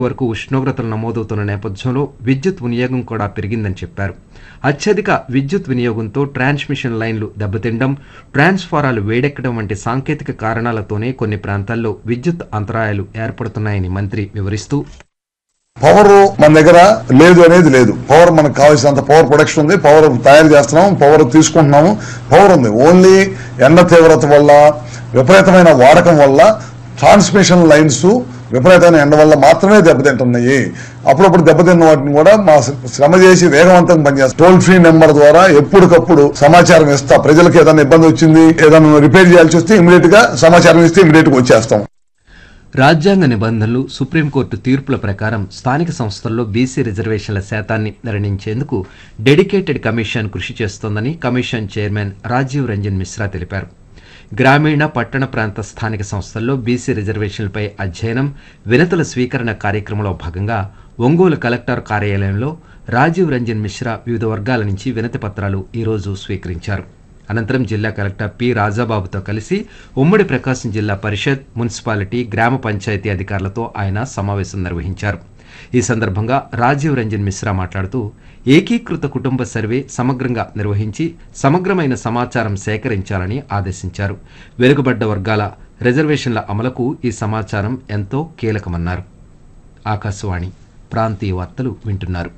వరకు ఉష్ణోగ్రతలు నమోదవుతున్న నేపథ్యంలో విద్యుత్ వినియోగం కూడా పెరిగిందని చెప్పారు అత్యధిక విద్యుత్ వినియోగంతో ట్రాన్స్మిషన్ లైన్లు దెబ్బతిండడం ట్రాన్స్ఫారాలు వేడెక్కడం వంటి సాంకేతిక కారణాలతోనే కొన్ని ప్రాంతాల్లో విద్యుత్ అంతరాయాలు ఏర్పడుతున్నాయని మంత్రి వివరిస్తూ పవర్ మన దగ్గర లేదు అనేది లేదు పవర్ మనకు కావాల్సినంత పవర్ ప్రొడక్షన్ ఉంది పవర్ తయారు చేస్తున్నాం పవర్ తీసుకుంటున్నాము పవర్ ఉంది ఓన్లీ ఎండ తీవ్రత వల్ల విపరీతమైన వాడకం వల్ల ట్రాన్స్మిషన్ లైన్స్ విపరీతమైన ఎండ వల్ల మాత్రమే దెబ్బతింటున్నాయి అప్పుడప్పుడు దెబ్బతిన్న వాటిని కూడా మా శ్రమ చేసి వేగవంతంగా పనిచేస్తాం టోల్ ఫ్రీ నెంబర్ ద్వారా ఎప్పటికప్పుడు సమాచారం ఇస్తా ప్రజలకు ఏదైనా ఇబ్బంది వచ్చింది ఏదైనా రిపేర్ చేయాల్సి వస్తే ఇమీడియట్ గా సమాచారం ఇస్తే ఇమీడియట్ గా వచ్చేస్తాం రాజ్యాంగ నిబంధనలు సుప్రీంకోర్టు తీర్పుల ప్రకారం స్థానిక సంస్థల్లో బీసీ రిజర్వేషన్ల శాతాన్ని నిర్ణయించేందుకు డెడికేటెడ్ కమిషన్ కృషి చేస్తోందని కమిషన్ చైర్మన్ రాజీవ్ రంజన్ మిశ్రా తెలిపారు గ్రామీణ పట్టణ ప్రాంత స్థానిక సంస్థల్లో బీసీ రిజర్వేషన్లపై అధ్యయనం వినతుల స్వీకరణ కార్యక్రమంలో భాగంగా ఒంగోలు కలెక్టర్ కార్యాలయంలో రాజీవ్ రంజన్ మిశ్రా వివిధ వర్గాల నుంచి వినతి పత్రాలు ఈరోజు స్వీకరించారు అనంతరం జిల్లా కలెక్టర్ పి రాజాబాబుతో కలిసి ఉమ్మడి ప్రకాశం జిల్లా పరిషత్ మున్సిపాలిటీ గ్రామ పంచాయతీ అధికారులతో ఆయన సమావేశం నిర్వహించారు ఈ సందర్భంగా రాజీవ్ రంజన్ మిశ్రా మాట్లాడుతూ ఏకీకృత కుటుంబ సర్వే సమగ్రంగా నిర్వహించి సమగ్రమైన సమాచారం సేకరించాలని ఆదేశించారు వెనుకబడ్డ వర్గాల రిజర్వేషన్ల అమలుకు ఈ సమాచారం ఎంతో కీలకమన్నారు ఆకాశవాణి ప్రాంతీయ వార్తలు వింటున్నారు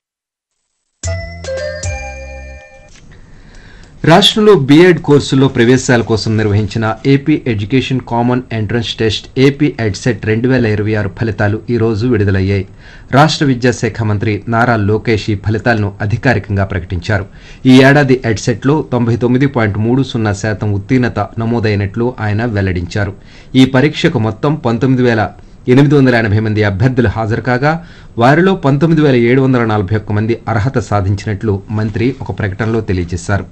రాష్ట్రంలో బీఎడ్ కోర్సుల్లో ప్రవేశాల కోసం నిర్వహించిన AP education common entrance test AP EdCET రెండు వేల ఇరవై ఆరు ఫలితాలు ఈ రోజు విడుదలయ్యాయి రాష్ట్ర విద్యాశాఖ మంత్రి నారా లోకేష్ ఈ ఫలితాలను అధికారికంగా ప్రకటించారు ఈ ఏడాది ఎడ్సెట్లో తొంభై తొమ్మిది పాయింట్ మూడు సున్నా శాతం ఉత్తీర్ణత నమోదైనట్లు ఆయన వెల్లడించారు ఈ పరీక్షకు మొత్తం పంతొమ్మిది వేల ఎనిమిది వందల ఎనభై మంది అభ్యర్థులు హాజరు కాగా వారిలో పంతొమ్మిది వేల ఏడు వందల నలభై ఒక్క మంది అర్హత సాధించినట్లు మంత్రి ఒక ప్రకటనలో తెలియజేశారు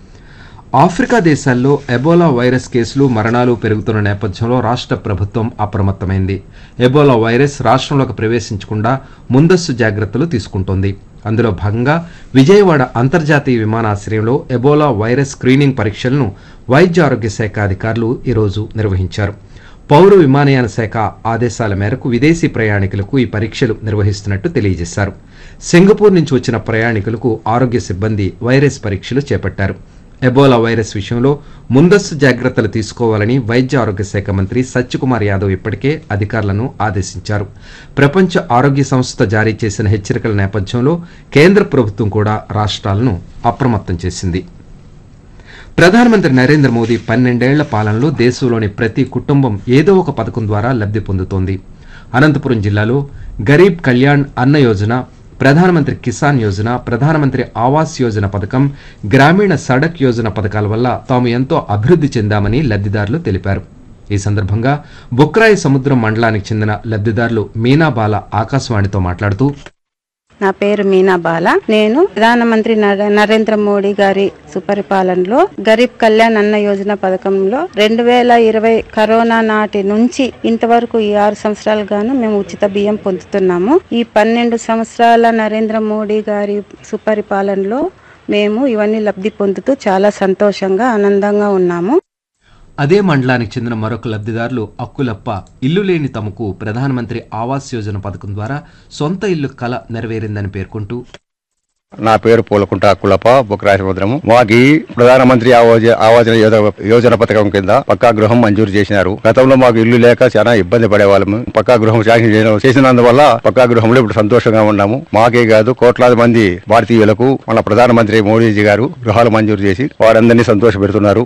ఆఫ్రికా దేశాల్లో ఎబోలా వైరస్ కేసులు మరణాలు పెరుగుతున్న నేపథ్యంలో రాష్ట్ర ప్రభుత్వం అప్రమత్తమైంది ఎబోలా వైరస్ రాష్ట్రంలోకి ప్రవేశించకుండా ముందస్తు జాగ్రత్తలు తీసుకుంటోంది అందులో భాగంగా విజయవాడ అంతర్జాతీయ విమానాశ్రయంలో ఎబోలా వైరస్ స్క్రీనింగ్ పరీక్షలను వైద్య ఆరోగ్య శాఖ అధికారులు ఈరోజు నిర్వహించారు పౌర విమానయాన శాఖ ఆదేశాల మేరకు విదేశీ ప్రయాణికులకు ఈ పరీక్షలు నిర్వహిస్తున్నట్టు తెలియజేశారు సింగపూర్ నుంచి వచ్చిన ప్రయాణికులకు ఆరోగ్య సిబ్బంది వైరస్ పరీక్షలు చేపట్టారు ఎబోలా వైరస్ విషయంలో ముందస్తు జాగ్రత్తలు తీసుకోవాలని వైద్య ఆరోగ్య శాఖ మంత్రి సత్యకుమార్ యాదవ్ ఇప్పటికే అధికారులను ఆదేశించారు ప్రపంచ ఆరోగ్య సంస్థ జారీ చేసిన హెచ్చరికల నేపథ్యంలో కేంద్ర ప్రభుత్వం కూడా రాష్ట్రాలను అప్రమత్తం చేసింది ప్రధానమంత్రి నరేంద్ర మోదీ పన్నెండేళ్ల పాలనలో దేశంలోని ప్రతి కుటుంబం ఏదో ఒక పథకం ద్వారా లబ్ధి పొందుతోంది అనంతపురం జిల్లాలో గరీబ్ కళ్యాణ్ అన్న యోజన ప్రధానమంత్రి కిసాన్ యోజన ప్రధానమంత్రి ఆవాస్ యోజన పథకం గ్రామీణ సడక్ యోజన పథకాల వల్ల తాము ఎంతో అభివృద్ధి చెందామని లబ్ధిదారులు తెలిపారు ఈ సందర్భంగా బుక్రాయి సముద్రం మండలానికి చెందిన లబ్ధిదారులు మీనాబాల ఆకాశవాణితో మాట్లాడుతూ నా పేరు మీనా బాల నేను ప్రధానమంత్రి నర- నరేంద్ర మోడీ గారి సుపరిపాలనలో గరీబ్ కళ్యాణ్ అన్న యోజన పథకంలో రెండు వేల ఇరవై కరోనా నాటి నుంచి ఇంతవరకు ఈ ఆరు సంవత్సరాలు గాను మేము ఉచిత బియ్యం పొందుతున్నాము ఈ పన్నెండు సంవత్సరాల నరేంద్ర మోడీ గారి సుపరిపాలనలో మేము ఇవన్నీ లబ్ధి పొందుతూ చాలా సంతోషంగా ఆనందంగా ఉన్నాము అదే మండలానికి చెందిన మరొక లబ్ధిదారులు అక్కులప్ప ఇల్లు లేని తమకు ప్రధానమంత్రి ఆవాస్ యోజన పథకం ద్వారా సొంత ఇల్లు కల నెరవేరిందని పేర్కొంటూ నా పేరు పూలకుంట కులప బుక్రాయ సముద్రము మాకి ప్రధానమంత్రి ఆవాజ ఆవాజన యోజ- యోజన పథకం కింద పక్కా గృహం మంజూరు చేసినారు గతంలో మాకు ఇల్లు లేక చాలా ఇబ్బంది పడేవాళ్ళము పక్కా గృహం శాంక్షన్ చేయడం- చేసినందువల్ల పక్కా గృహంలో ఇప్పుడు సంతోషంగా ఉన్నాము మాకే కాదు కోట్లాది మంది భారతీయులకు మన ప్రధానమంత్రి మోడీజీ గారు గృహాలు మంజూరు చేసి వారందరినీ సంతోషపెడుతున్నారు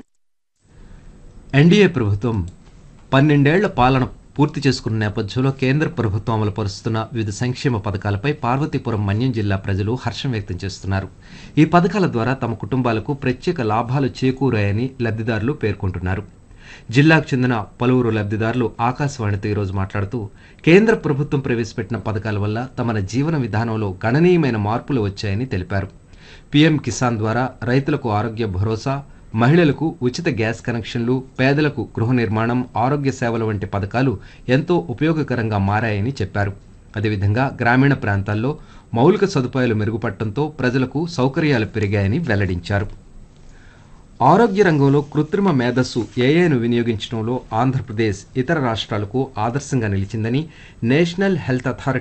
ఎన్డీఏ ప్రభుత్వం పన్నెండేళ్ల పాలన పూర్తి చేసుకున్న నేపథ్యంలో కేంద్ర ప్రభుత్వం అమలు పరుస్తున్న వివిధ సంక్షేమ పథకాలపై పార్వతీపురం మన్యం జిల్లా ప్రజలు హర్షం వ్యక్తం చేస్తున్నారు ఈ పథకాల ద్వారా తమ కుటుంబాలకు ప్రత్యేక లాభాలు చేకూరాయని లబ్ధిదారులు పేర్కొంటున్నారు జిల్లాకు చెందిన పలువురు లబ్ధిదారులు ఆకాశవాణితో ఈరోజు మాట్లాడుతూ కేంద్ర ప్రభుత్వం ప్రవేశపెట్టిన పథకాల వల్ల తమ జీవన విధానంలో గణనీయమైన మార్పులు వచ్చాయని తెలిపారు పీఎం కిసాన్ ద్వారా రైతులకు ఆరోగ్య భరోసా మహిళలకు ఉచిత గ్యాస్ కనెక్షన్లు పేదలకు గృహ నిర్మాణం ఆరోగ్య సేవల వంటి పథకాలు ఎంతో ఉపయోగకరంగా మారాయని చెప్పారు అదేవిధంగా గ్రామీణ ప్రాంతాల్లో మౌలిక సదుపాయాలు మెరుగుపడటంతో ప్రజలకు సౌకర్యాలు పెరిగాయని వెల్లడించారు ఆరోగ్య రంగంలో కృత్రిమ మేధస్సు ఏఐను వినియోగించడంలో ఆంధ్రప్రదేశ్ ఇతర రాష్ట్రాలకు ఆదర్శంగా నిలిచిందని నేషనల్ హెల్త్ అథారిటీ